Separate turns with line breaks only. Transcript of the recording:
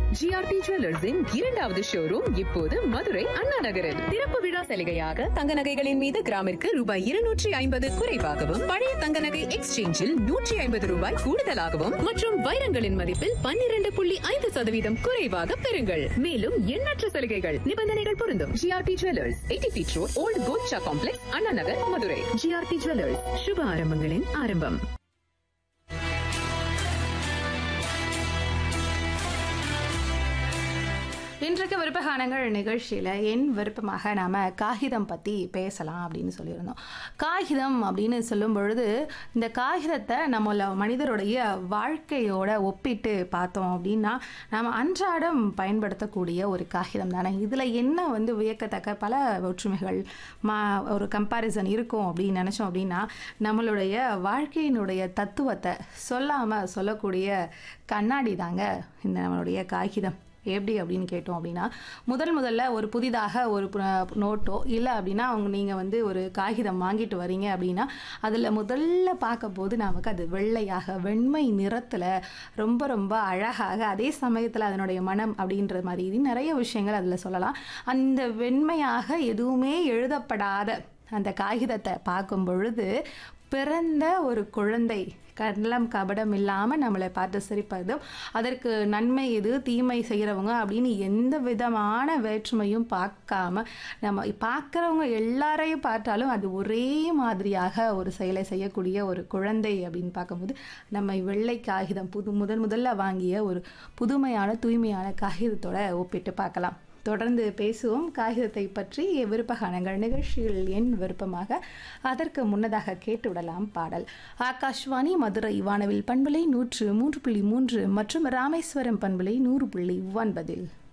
GRT ஜுவல்லர்ஸின் இரண்டாவது showroom இப்போது மதுரை அண்ணா நகரில் திறப்பு விழா சலுகையாக தங்க நகைகளின் மீது கிராமிற்கு ரூபாய் இருநூற்றி ஐம்பது குறைவாகவும் பழைய தங்க நகை எக்ஸ்சேஞ்சில் நூற்றி ஐம்பது ரூபாய் கூடுதலாகவும் மற்றும் வைரங்களின் மதிப்பில் பன்னிரண்டு புள்ளி ஐந்து சதவீதம் குறைவாக பெறுங்கள் மேலும் எண்ணற்ற சலுகைகள் நிபந்தனைகள் பொருந்தும் GRT jewellers eighty feet road old Golcha complex Anna Nagar Madurai GRT jewellers சுப ஆரம்பங்களின் ஆரம்பம்
இன்றைக்கு விருப்பகானங்கள் நிகழ்ச்சியில் என் விருப்பமாக நாம் காகிதம் பற்றி பேசலாம் அப்படின்னு சொல்லியிருந்தோம் காகிதம் அப்படின்னு சொல்லும் பொழுது இந்த காகிதத்தை நம்மள மனிதருடைய வாழ்க்கையோட ஒப்பிட்டு பார்த்தோம் அப்படின்னா நாம் அன்றாடம் பயன்படுத்தக்கூடிய ஒரு காகிதம் தானே இதில் என்ன வந்து வியக்கத்தக்க பல ஒற்றுமைகள் மா ஒரு கம்பேரிசன் இருக்கும் அப்படின்னு நினச்சோம் அப்படின்னா நம்மளுடைய வாழ்க்கையினுடைய தத்துவத்தை சொல்லாமல் சொல்லக்கூடிய கண்ணாடி தாங்க இந்த நம்மளுடைய காகிதம் எப்படி அப்படின்னு கேட்டோம் அப்படின்னா முதல் முதல்ல ஒரு புதிதாக ஒரு பு- நோட்டோ இல்லை அப்படின்னா அவங்க நீங்கள் வந்து ஒரு காகிதம் வாங்கிட்டு வரீங்க அப்படின்னா அதில் முதல்ல பார்க்க போது நமக்கு அது வெள்ளையாக வெண்மை நிறத்தில் ரொம்ப ரொம்ப அழகாக அதே சமயத்தில் அதனுடைய மனம் அப்படின்ற மாதிரி நிறைய விஷயங்கள் அதில் சொல்லலாம் அந்த வெண்மையாக எதுவுமே எழுதப்படாத அந்த காகிதத்தை பார்க்கும் பொழுது பிறந்த ஒரு குழந்தை கள்ளம் கபடம் இல்லாமல் நம்மளை பார்த்து சிரிப்பதும் அதற்கு நன்மை எது தீமை செய்கிறவங்க அப்படின்னு எந்த விதமான வேற்றுமையும் பார்க்காம நம்ம பார்க்குறவங்க எல்லாரையும் பார்த்தாலும் அது ஒரே மாதிரியாக ஒரு செயலை செய்யக்கூடிய ஒரு குழந்தை அப்படின்னு பார்க்கும்போது நம்ம வெள்ளை காகிதம் புது முதன் முதல்ல வாங்கிய ஒரு புதுமையான தூய்மையான காகிதத்தோட ஒப்பிட்டு பார்க்கலாம் தொடர்ந்து பேசுவோம் காகிதத்தை பற்றி விருப்பகானங்கள் நிகழ்ச்சியில் என் விருப்பமாக அதற்கு முன்னதாக கேட்டுவிடலாம் பாடல் ஆகாஷ்வாணி மதுரை வானவில் பண்பலை நூற்று மூன்று புள்ளி மூன்று மற்றும் ராமேஸ்வரம் பண்பலை நூறு புள்ளி ஒன்பதில்